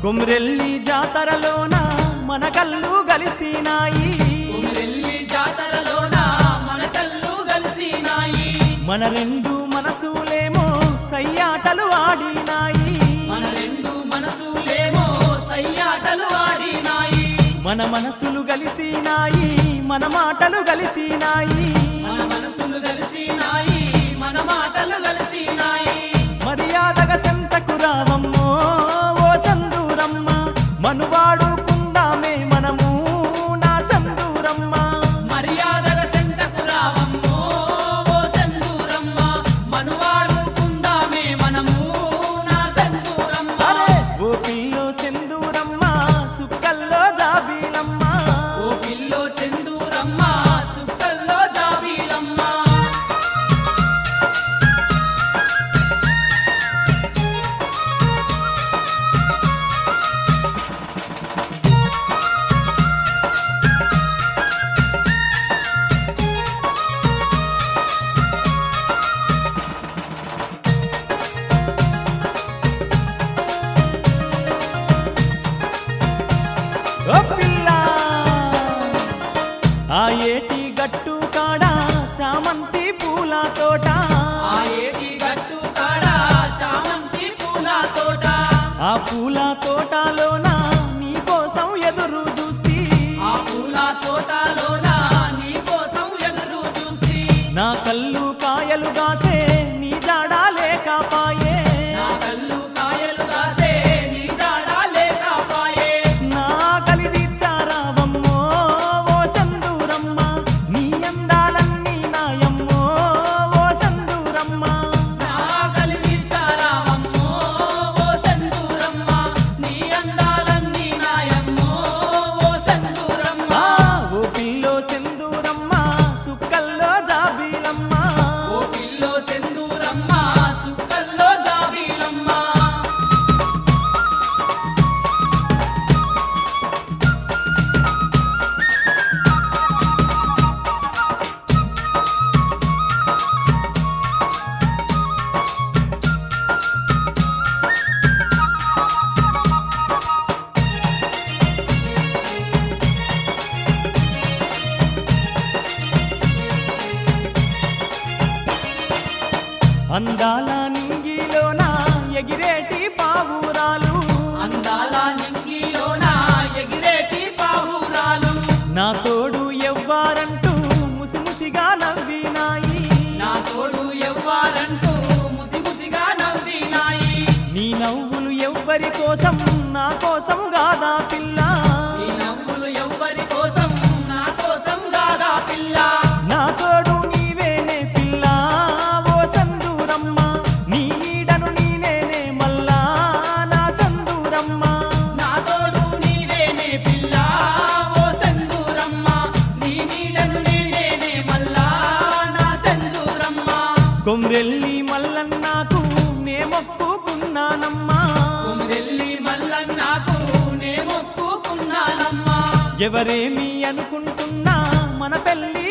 కొమ్రెల్లి జాతరలోన మన కళ్ళు కలిసినాయి కుమిరెల్లి జాతరలోన మన కళ్ళు కలిసినాయి మన రెండు మనసులేమో సయ్యాటలు ఆడినాయి మన రెండు మనసులేమో సయ్యాటలు ఆడినాయి మన మనసులు కలిసినాయి మన మాటలు కలిసినాయి మన మనసులు కలిసినాయి మన మాటలు కలిసినాయి మర్యాదగా సెంతకు రావమ్మో ఓ సందూరమ్మ మనువాడుకుందామే మనము నా సందూరమ్మ మర్యాదగా సెంటకు రావమ్మో ఓ సందూరమ్మ మనువాడుకుందామే మనము నా సందూరమ్మ అరే ఓ పిల్లో సెందూరమ్మ సుక్కల్లో జాబీలమ్మ ఓ పిల్లో సెందూరమ్మ సుక్కల్లో జాబీలమ్మ ఓ పిల్ల ఆ ఏటి గట్టు కాడ చామంతి పూల తోట ఆ ఏటి గట్టు కాడ చామంతి పూల తోట ఆ పూల తోటలోన నీ కోసం ఎదురు చూస్తీ ఆ పూల తోటలోన నీ కోసం ఎదురు చూస్తీ నా కళ్ళు కాయలు కాసే నీ జాడ లేకపాయే నా కళ్ళు కాయలు కాసే నీ జాడ లేకపాయే నా కలిదిచ్చారావమ్మో ఓ సందూరమ్మ నీ అందాలన్నీ నాయమ్మో ఓ సందూరమ్మ నా కలిగించారావమ్మో ఓ సందూరమ్మ నీ అందాలన్నీ నాయమ్మో ఓ సందూరమ్మ ఆ ఓ పిల్లో సెందూరమ్మ సుక్కల్లో జాబీలమ్మ ఓ పిల్లో సెందూరమ్మ సుక్కల్లో జాబీలమ్మ అందాల నింగిలోన ఎగిరేటి పావురాలు అందాల నింగిలోన ఎగిరేటి పావురాలు నా తోడు ఎవ్వారంటూ ముసిముసిగా నవ్వినాయి నా తోడు ఎవ్వారంటూ ముసిముసిగా నవ్వినాయి నీ నవ్వులు ఎవ్వరి కోసం నా కోసం గాదా పిల్ల ఈ నవ్వులు ఎవ్వరి కోసం నా కోసం గాదా పిల్ల నా తోడు నీవేనే పిల్ల ఓ సందూరమ్మ నీ నీడను నీనేనే మల్లా నా సందూరమ్మ నా తోడు నీవేనే పిల్ల ఓ సందూరమ్మ నీ నీడను నేనేనే మల్లా నా సందూరమ్మ కొమ్రెల్లి మల్లన్నాకు నే మొక్కుకున్నానమ్మా కుమిరెల్లి మల్లన్నాకు నే మొక్కుకున్నానమ్మా ఎవరేమి అనుకుంటున్నా మన పెళ్లి